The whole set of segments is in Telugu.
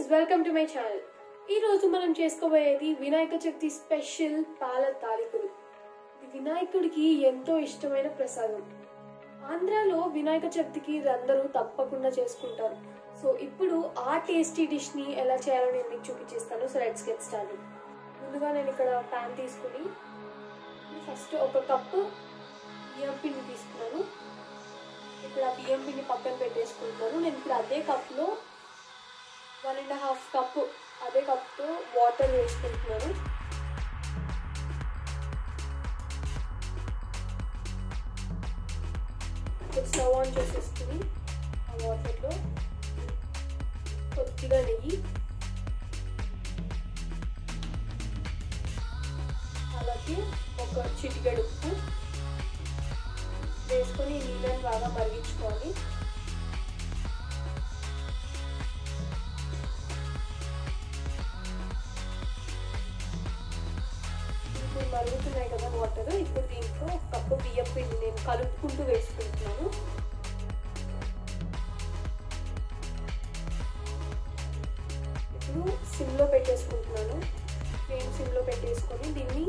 వెల్కమ్ టు మై ఛానల్ ఈ రోజు మనం చేసుకోబోయేది వినాయక చవితి స్పెషల్ పాల తాలికలు ఇది వినాయకుడికి ఎంతో ఇష్టమైన ప్రసాదం ఆంధ్రాలో వినాయక చవితికి అందరూ తప్పకుండా చేసుకుంటారు సో ఇప్పుడు ఆ టేస్టీ డిష్ ని ఎలా చేయాలో నేను మీకు చూపించేస్తాను సో లెట్స్ గెట్ స్టార్ట్ ముందుగా నేను ఇక్కడ ప్యాన్ తీసుకుని ఫస్ట్ ఒక కప్పు బియ్యం పిండి తీసుకున్నాను ఇప్పుడు ఆ బియ్యం పిండి పక్కన పెట్టేసుకుంటున్నాను నేను ఇప్పుడు అదే కప్లో వన్ అండ్ హాఫ్ కప్పు అదే కప్తో వాటర్ వేసుకుంటున్నాను ఇప్పుడు స్టవ్ ఆన్ చేసేసుకుని ఆ వాటర్లో కొద్దిగా నెయ్యి అలాగే ఒక చిటికెడు ఉప్పు వేసుకొని ఈ నీళ్ళని బాగా మరిగించుకోవాలి ఇప్పుడు మరుగుతున్నాయి కదా వాటర్ ఇప్పుడు దీంట్లో ఒక కప్పు బియ్యం పిండి నేను కలుపుకుంటూ వేసుకుంటున్నాను ఇప్పుడు సిమ్లో పెట్టేసుకుంటున్నాను ఫ్లేమ్ సిమ్లో పెట్టేసుకొని దీన్ని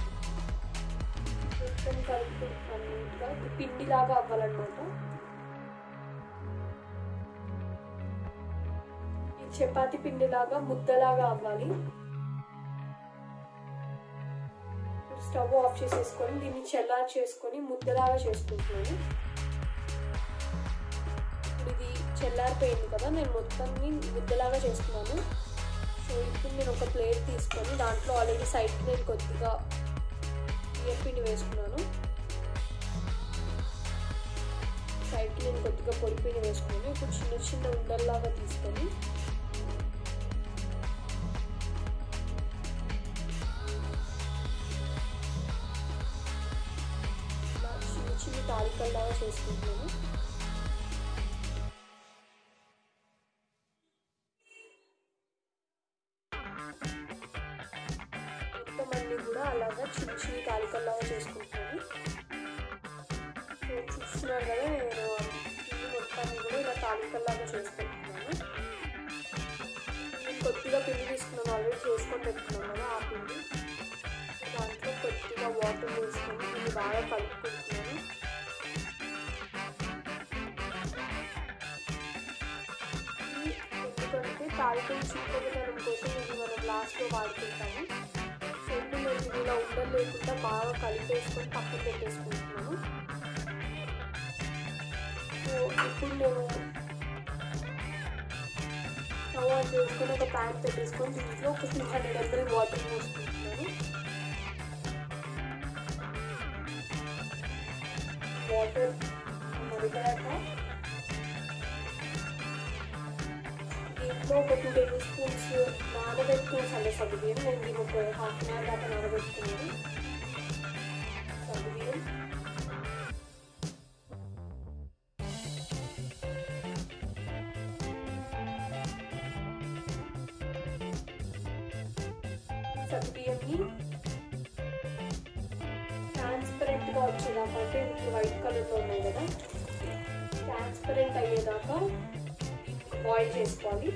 మొత్తం కలుపుకుంటున్నాను నీట్గా పిండిలాగా అవ్వాలన్నమాట ఈ చపాతి పిండిలాగా ముద్దలాగా అవ్వాలి స్టవ్ ఆఫ్ చేసేసుకొని దీన్ని చల్లారి చేసుకొని ముద్దలాగా చేసుకుంటున్నాను ఇప్పుడు ఇది చల్లారిపోయింది కదా నేను మొత్తాన్ని ముద్దలాగా చేసుకున్నాను సో ఇప్పుడు నేను ఒక ప్లేట్ తీసుకొని దాంట్లో ఆల్రెడీ సైడ్కి నేను కొద్దిగా బియ్యం పిండి వేసుకున్నాను సైడ్కి నేను కొద్దిగా పొడి పిండి వేసుకున్నాను ఇప్పుడు చిన్న చిన్న ఉండల్లాగా తీసుకొని చిన్న చిన్న తాలికల్లాగా చేసుకుంటున్నాను మొత్తం అన్ని కూడా అలాగా చిన్న చిన్న తాలికల్లాగా చేసుకుంటున్నాను సో చూస్తున్నారు కదా నేను పిండి మొత్తాన్ని కూడా ఇలా తాలికల్లాగా చేసుకుంటున్నాను నేను కొద్దిగా పిండి తీసుకున్నాను ఆల్రెడీ చేసుకొని పెట్టుకున్నాను కదా ఆ పిండి దాంట్లో కొద్దిగా వాటర్ వేసుకొని దీన్ని బాగా కలుపుకుంటున్నాను ఎందుకంటే తాలికలు చిక్కదనం కోసం ఇది మనం లాస్ట్లో వాడుకుంటాము సో ఇప్పుడు నేను ఇది ఇలా ఉండలు లేకుండా బాగా కలిపేసుకొని పక్కన పెట్టేసుకుంటున్నాను సో ఇప్పుడు నేను స్టవ్ ఆన్ చేసుకొని ఒక ప్యాన్ పెట్టేసుకొని దీంట్లో ఒక టూ హండ్రెడ్ ఎంఎల్ వాటర్ పోసుకుంటున్నాను వాటర్ మరిగాక దీంట్లో ఒక టూ టేబుల్ స్పూన్స్ నానబెట్టుకుని సండే సగ్గుబియ్యం నేను దీన్ని ఒక హాఫ్ అన్ అవర్ దాకా నానబెట్టుకున్నాను సగ్గుబియ్యం సగ్గుబియ్యంని ట్రాన్స్పరెంట్గా వచ్చేదాకా అంటే ఇప్పుడు వైట్ కలర్లో ఉన్నాయి కదా ట్రాన్స్పరెంట్ అయ్యేదాకా బాయిల్ చేసుకోవాలి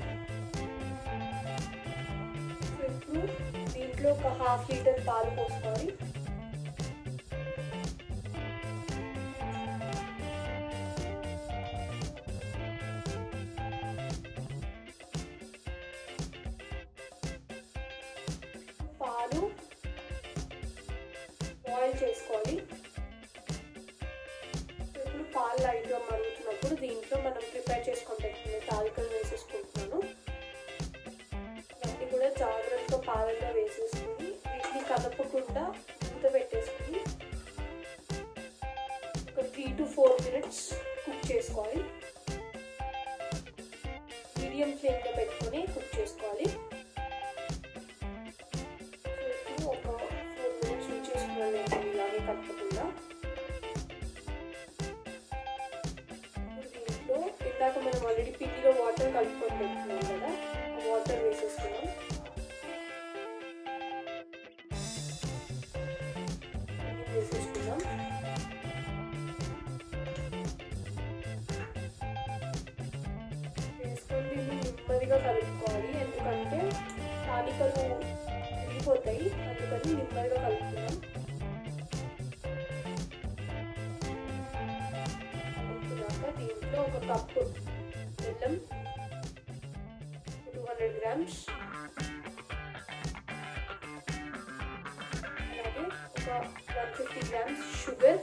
సో ఇప్పుడు దీంట్లో ఒక హాఫ్ లీటర్ పాలు పోసుకోవాలి పాలు బాయిల్ చేసుకోవాలి ఇప్పుడు పాలు లైట్గా మరుగుతున్నప్పుడు దీంట్లో మనం ప్రిపేర్ చేసుకొని పెట్టుకునే తాలికలు వేసేసుకుంటున్నాను ఇవన్నీ కూడా జాగ్రత్తగా పాలల్లో వేసేసుకుని వీటిని కదపకుండా మూత పెట్టేసుకుని ఒక three two four minutes cook చేసుకోవాలి మీడియం ఫ్లేమ్లో పెట్టుకొని కుక్ చేసుకోవాలి ఒక ఫోర్ మినిట్స్ ఉంచేసుకున్నాను ఇలాగే కలుపుకుండా దీంట్లో ఇందాక మనం ఆల్రెడీ పిండిలో వాటర్ కలుపుకొని పెట్టుకున్నాం కదా ఆ వాటర్ వేసేసుకున్నాం వేసేసుకున్నాం వేసుకొని దీన్ని నెమ్మదిగా కలుపుకోవాలి ఎందుకంటే ముక్కలు విడిపోతాయి అందుకని నిమ్మడిగా కలుపుతున్నాం కలుపుకున్నాక దీంట్లో ఒక కప్పు బెల్లం టూ హండ్రెడ్ గ్రామ్స్ అలాగే ఒక వన్ ఫిఫ్టీ గ్రామ్స్ షుగర్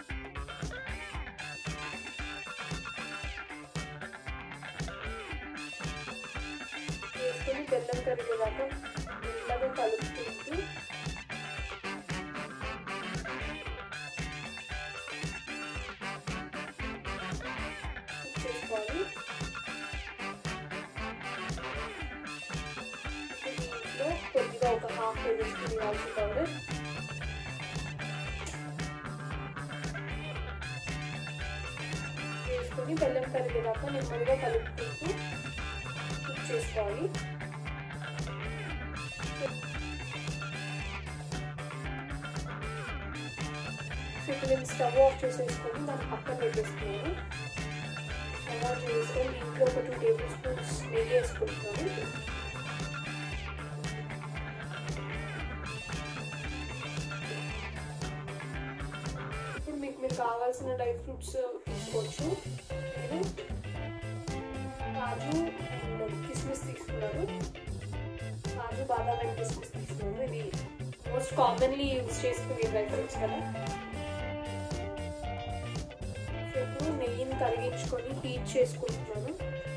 వేసుకొని బెల్లం కరిగేదాకా మెల్లగా కలుపుకుంటూ చేసుకోవాలి దీంట్లో కొద్దిగా ఒక హాఫ్ టేబుల్ స్పూన్ ఇలాచి పౌడర్ వేసుకొని బెల్లం కరిగేదాకా నెమ్మదిగా కలుపుకుంటూ కుక్ చేసుకోవాలి ఇప్పుడు నేను స్టవ్ ఆఫ్ చేసేసుకొని దాన్ని పక్కన పెట్టేసుకున్నాను స్టవ్ ఆఫ్ చేసుకొని ఇంట్లో ఒక టూ టేబుల్ స్పూన్స్ నెయ్యి వేసుకుంటున్నాను ఇప్పుడు మీకు మీరు కావాల్సిన డ్రై ఫ్రూట్స్ తీసుకోవచ్చు నేను కాజు అండ్ కిస్మిస్ తీసుకున్నాను కాజు బాదాం అండ్ కిస్మిస్ తీసుకున్నాను ఇది మోస్ట్ కామన్లీ యూజ్ చేసుకునే డ్రై ఫ్రూట్స్ కదా సో ఇప్పుడు నెయ్యిని కరిగించుకొని హీట్ చేసుకుంటున్నాను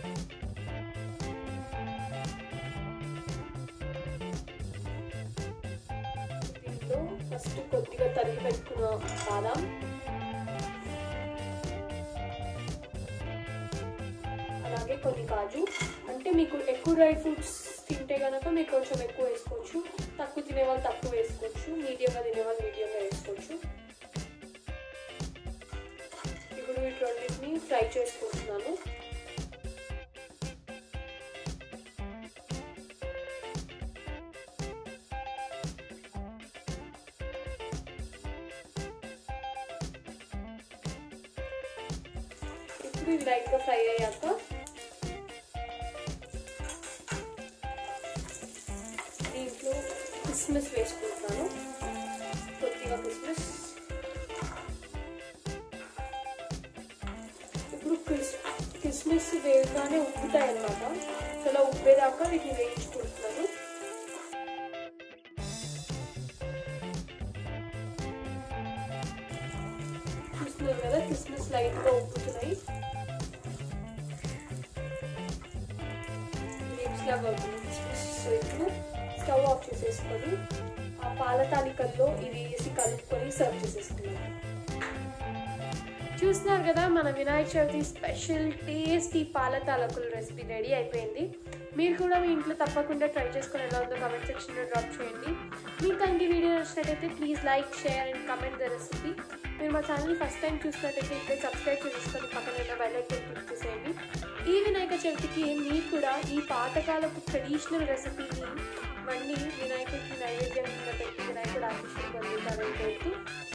దీంట్లో ఫస్ట్ కొద్దిగా తరిగి పెట్టుకున్న బాదాం అలాగే కొన్ని కాజు అంటే మీకు ఎక్కువ డ్రై ఫ్రూట్స్ తింటే కనుక మీకు కొంచెం ఎక్కువ వేసుకోవచ్చు తక్కువ తినే వాళ్ళు తక్కువ వేసుకోవచ్చు మీడియంగా తినే వాళ్ళు మీడియంగా వేసుకోవచ్చు ఇప్పుడు వీటిని ఫ్రై చేసుకుంటున్నాను ఇప్పుడు ఇది లైట్గా ఫ్రై అయ్యాక దీంట్లో కిస్మిస్ వేసుకుంటాను కొద్దిగా కిస్మిస్ ఇప్పుడు కిస్ కిస్మిస్ వేయగానే ఉబ్బుతాయి అన్నమాట చాలా ఉబ్బేదాకా వీటిని వేయించుకుంటున్నాను చూస్తున్నారు కదా కిస్మిస్ లైట్గా ఉబ్బుతున్నాయి లిప్స్ లాగా అవుతుంది కిస్మిస్ ఇప్పుడు స్టవ్ ఆఫ్ చేసేసుకొని ఆ పాల తాలికల్లో ఇది వేసి కలుపుకొని సర్వ్ చేసేసుకున్నాం చూస్తున్నారు కదా మన వినాయక చవితి స్పెషల్ టేస్టీ పాల తాలకుల రెసిపీ రెడీ అయిపోయింది మీరు కూడా మీ ఇంట్లో తప్పకుండా ట్రై చేసుకొని ఎలా ఉందో కామెంట్ సెక్షన్లో డ్రాప్ చేయండి మీకు కనుక ఈ వీడియో నచ్చినట్టయితే please like share and comment the recipe మీరు మా ఛానల్ ఫస్ట్ టైం చూసినట్టయితే ఇప్పుడే సబ్స్క్రైబ్ చేసుకొని పక్కన ఉన్న బెల్ ఐకాన్ క్లిక్ చేసేయండి ఈ వినాయక చవితికి మీరు కూడా ఈ పాతకాలపు ట్రెడిషనల్ రెసిపీని వండి వినాయకుడికి నైవేద్యం కింద పెట్టి వినాయకుడు ఆశీస్సులు పొందుతారని కోరుతూ